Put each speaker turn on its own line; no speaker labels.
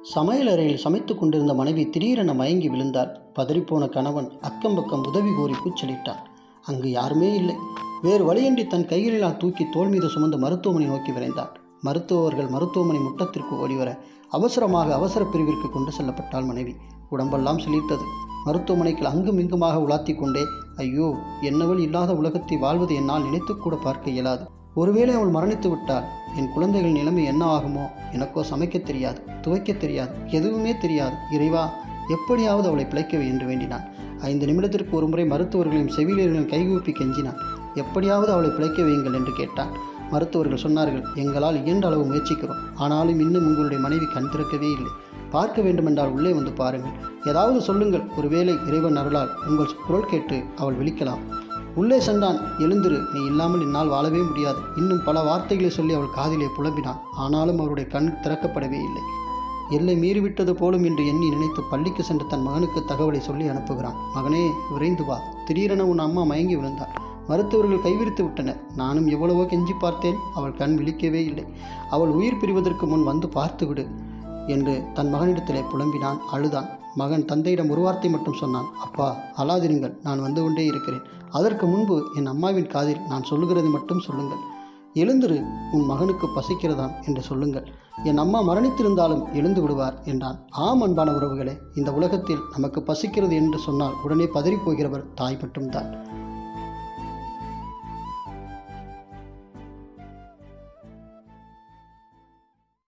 சமையலறையில் சமைத்து கொண்டிருந்த மனைவி திடீரென மயங்கி விழுந்தாள் பதறிப்போன கணவன் அக்கம் பக்கம் உதவி கோரி கூச்சலிட்டான் அங்கு யாருமே இல்லை வேறு வழியின்றி தன் கைகளினால் தூக்கி தோள் மீது சுமந்து மருத்துவமனை நோக்கி விரைந்தான் மருத்துவர்கள் மருத்துவமனை முட்டத்திற்கு ஓடிவர அவசரமாக அவசர பிரிவிற்கு கொண்டு செல்லப்பட்டாள் மனைவி உடம்பெல்லாம் சிலிர்த்தது மருத்துவமனைக்கு அங்கும் இங்குமாக உலாத்தி கொண்டே ஐயோ என்னவள் இல்லாத உலகத்தை வாழ்வது என்னால் நினைத்துக்கூட பார்க்க இயலாது ஒருவேளை அவள் மரணித்து விட்டால் என் குழந்தைகள் நிலைமை என்ன ஆகுமோ எனக்கோ சமைக்க தெரியாது துவைக்க தெரியாது எதுவுமே தெரியாது இறைவா எப்படியாவது அவளை பிழைக்கவே என்று வேண்டினான் ஐந்து நிமிடத்திற்கு ஒருமுறை மருத்துவர்களையும் செவிலியர்களையும் கைகூப்பி கெஞ்சினான் எப்படியாவது அவளை பிழைக்க வையுங்கள் என்று கேட்டான் மருத்துவர்கள் சொன்னார்கள் எங்களால் இயன்ற அளவு முயற்சிக்கிறோம் ஆனாலும் இன்னும் உங்களுடைய மனைவி கண் திறக்கவே இல்லை பார்க்க வேண்டுமென்றால் உள்ளே வந்து பாருங்கள் ஏதாவது சொல்லுங்கள் ஒருவேளை இறைவன் அருளால் உங்கள் குரல் கேட்டு அவள் விழிக்கலாம் உள்ளே சென்றான் எழுந்திரு நீ இல்லாமல் என்னால் வாழவே முடியாது இன்னும் பல வார்த்தைகளை சொல்லி அவள் காதிலே புலம்பினான் ஆனாலும் அவருடைய கண் திறக்கப்படவே இல்லை எல்லை மீறிவிட்டது போலும் என்று எண்ணி நினைத்து பள்ளிக்கு சென்ற தன் மகனுக்கு தகவலை சொல்லி அனுப்புகிறான் மகனே விரைந்து வா திடீரென உன் அம்மா மயங்கி விழுந்தார் மருத்துவர்கள் கைவிரித்து விட்டனர் நானும் எவ்வளவோ கெஞ்சி பார்த்தேன் அவள் கண் விழிக்கவே இல்லை அவள் உயிர் பிரிவதற்கு முன் வந்து பார்த்து விடு என்று தன் மகனிடத்திலே புலம்பினான் அழுதான் மகன் தந்தையிடம் ஒரு வார்த்தை மட்டும் சொன்னான் அப்பா அழாதிருங்கள் நான் வந்து கொண்டே இருக்கிறேன் அதற்கு முன்பு என் அம்மாவின் காதில் நான் சொல்லுகிறது மட்டும் சொல்லுங்கள் எழுந்திரு உன் மகனுக்கு பசிக்கிறதாம் என்று சொல்லுங்கள் என் அம்மா மரணித்திருந்தாலும் எழுந்து விடுவார் என்றான் ஆம் அன்பான உறவுகளே இந்த உலகத்தில் நமக்கு பசிக்கிறது என்று சொன்னால் உடனே பதறிப் போகிறவர் தாய் மட்டும்தான்